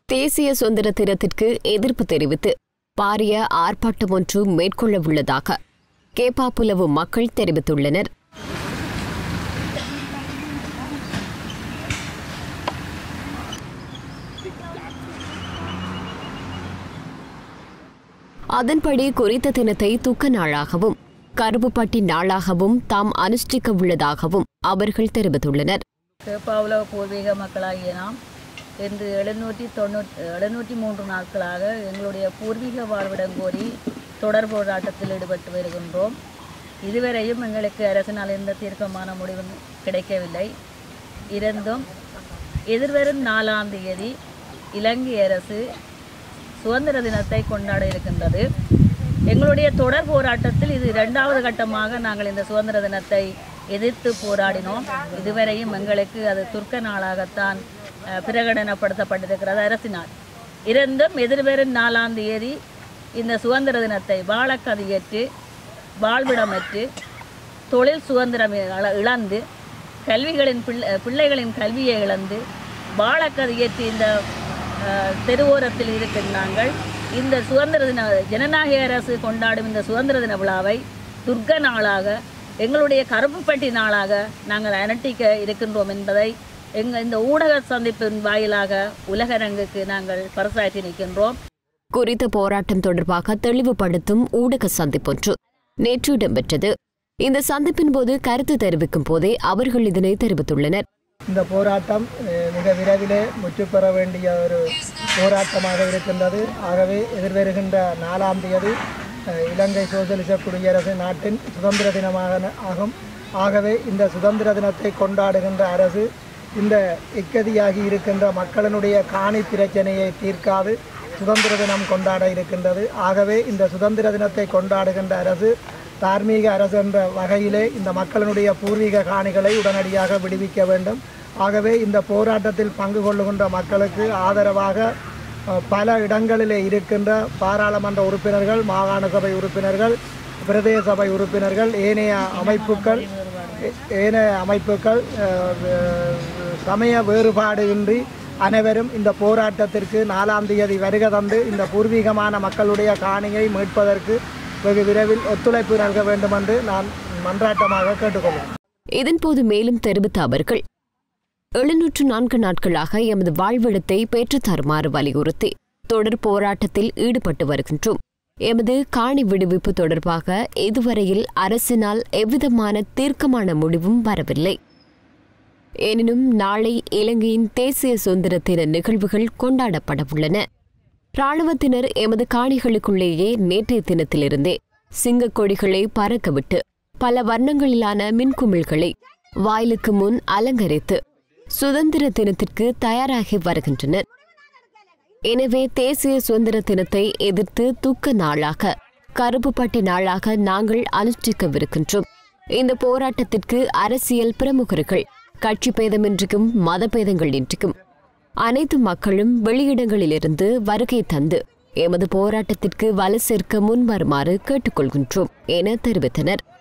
தேசிய சுதந்திர தினத்திற்கு எதிர்ப்பு தெரிவித்து பாரிய ஆர்ப்பாட்டம் ஒன்று மேற்கொள்ளவுள்ளதாக கேப்பாப்புலவு மக்கள் தெரிவித்துள்ளனர் அதன்படி குறித்த தினத்தை துக்க நாளாகவும் கருப்புப்பட்டி நாளாகவும் தாம் அனுஷ்டிக்க உள்ளதாகவும் அவர்கள் தெரிவித்துள்ளனர் கேப்பாவுல பூர்வீக மக்களாகிய நாம் இன்று எழுநூற்றி தொண்ணூற்றி எழுநூற்றி மூன்று நாட்களாக எங்களுடைய பூர்வீக வாழ்விடம் கோரி தொடர் போராட்டத்தில் ஈடுபட்டு வருகின்றோம் இதுவரையும் எங்களுக்கு அரசினால் எந்த தீர்க்கமான முடிவு கிடைக்கவில்லை இருந்தும் எதிர்வரும் நாலாம் தேதி இலங்கை அரசு சுதந்திர தினத்தை கொண்டாட இருக்கின்றது எங்களுடைய தொடர் போராட்டத்தில் இது இரண்டாவது கட்டமாக நாங்கள் இந்த சுதந்திர தினத்தை எதிர்த்து போராடினோம் இதுவரையும் எங்களுக்கு அது துர்க்க நாளாகத்தான் அஹ், பிரகடனப்படுத்தப்பட்டிருக்கிறது அரசினால் இருந்தும் எதிர்வரும் நாலாம் தேதி இந்த சுதந்திர தினத்தை வாழக்கதியற்று வாழ்விடமற்று தொழில் சுதந்திரம் இழ- இழந்து கல்விகளின் பிள்ளை பிள்ளைகளின் கல்வியை இழந்து வாழக்கதியற்று இந்த அஹ், தெருவோரத்தில் இருக்கும் நாங்கள் இந்த சுதந்திர தின ஜனநாயக அரசு கொண்டாடும் இந்த சுதந்திர தின விழாவை துர்க்க நாளாக எங்களுடைய கருப்புப்பட்டி நாளாக நாங்கள் அனுட்டிக்க இருக்கின்றோம் என்பதை எங்கள் இந்த ஊடக சந்திப்பின் வாயிலாக உலகரங்குக்கு நாங்கள் பறைசாற்றி நிற்கின்றோம் குறித்த போராட்டம் தொடர்பாக தெளிவுபடுத்தும் ஊடக சந்திப்பொன்று நேற்று இடம்பெற்றது இந்த சந்திப்பின் போது கருத்து தெரிவிக்கும் போதே அவர்கள் இதனை தெரிவித்துள்ளனர் இந்த போராட்டம் அஹ், மிக விரைவிலே முற்று பெற வேண்டிய ஒரு போராட்டமாக இருக்கின்றது ஆகவே எதிர்வருகின்ற நாலாம் தேதி அஹ், இலங்கை சோசலிச குடியரசு நாட்டின் சுதந்திர தினமாக ஆகும் ஆகவே இந்த சுதந்திர தினத்தை கொண்டாடுகின்ற அரசு இந்த இக்கதியாகி இருக்கின்ற மக்களினுடைய காணி பிரச்சனையை தீர்க்காது சுதந்திர தினம் கொண்டாட இருக்கின்றது ஆகவே இந்த சுதந்திர தினத்தை கொண்டாடுகின்ற அரசு தார்மீக அரசு என்ற வகையிலே இந்த மக்களினுடைய பூர்வீக காணிகளை உடனடியாக விடுவிக்க வேண்டும் ஆகவே இந்த போராட்டத்தில் பங்கு கொள்ளுகின்ற மக்களுக்கு ஆதரவாக அஹ், பல இடங்களிலே இருக்கின்ற பாராளுமன்ற உறுப்பினர்கள் மாகாண சபை உறுப்பினர்கள் பிரதேச சபை உறுப்பினர்கள் ஏனைய அமைப்புகள் ஏ- ஏனைய அமைப்புகள் அஹ், அஹ், சமய வேறுபாடின்றி அனைவரும் இந்த போராட்டத்திற்கு நாலாம் தேதி வருகை தந்து இந்த பூர்வீகமான மக்களுடைய காணியை மீட்பதற்கு வெகு விரைவில் ஒத்துழைப்பு நல்க வேண்டும் என்று நான் மன்றாட்டமாக கேட்டுக்கொள்கிறேன் இதன்போது மேலும் தெரிவித்த அவர்கள் எழுநூற்று நான்கு நாட்களாக எமது வாழ்விடத்தை பெற்றுத் தருமாறு வலியுறுத்தி தொடர் போராட்டத்தில் ஈடுபட்டு வருகின்றோம் எமது காணி விடுவிப்பு தொடர்பாக இதுவரையில் அரசினால் எவ்விதமான தீர்க்கமான முடிவும் வரவில்லை எனினும் நாளை இலங்கையின் தேசிய சுதந்திர தின நிகழ்வுகள் கொண்டாடப்படவுள்ளன ராணுவத்தினர் எமது காணிகளுக்குள்ளேயே நேற்றைய தினத்திலிருந்தே சிங்கக் கொடிகளை பறக்கவிட்டு பல வர்ணங்களிலான மின்குமிழ்களை வாயிலுக்கு முன் அலங்கரித்து சுதந்திர தினத்திற்கு தயாராகி வருகின்றனர் எனவே தேசிய சுதந்திர தினத்தை எதிர்த்து துக்க நாளாக கருப்புப்பட்டி நாளாக நாங்கள் அனுஷ்டிக்கவிருக்கின்றோம் இந்த போராட்டத்திற்கு அரசியல் பிரமுகர்கள் கட்சி பேதமின்றிக்கும் மத பேதங்களின்றிக்கும் அனைத்து மக்களும் வெளியிடங்களிலிருந்து வருகை தந்து எமது போராட்டத்திற்கு வலு சேர்க்க முன்வருமாறு கேட்டுக்கொள்கின்றோம் என தெரிவித்தனர்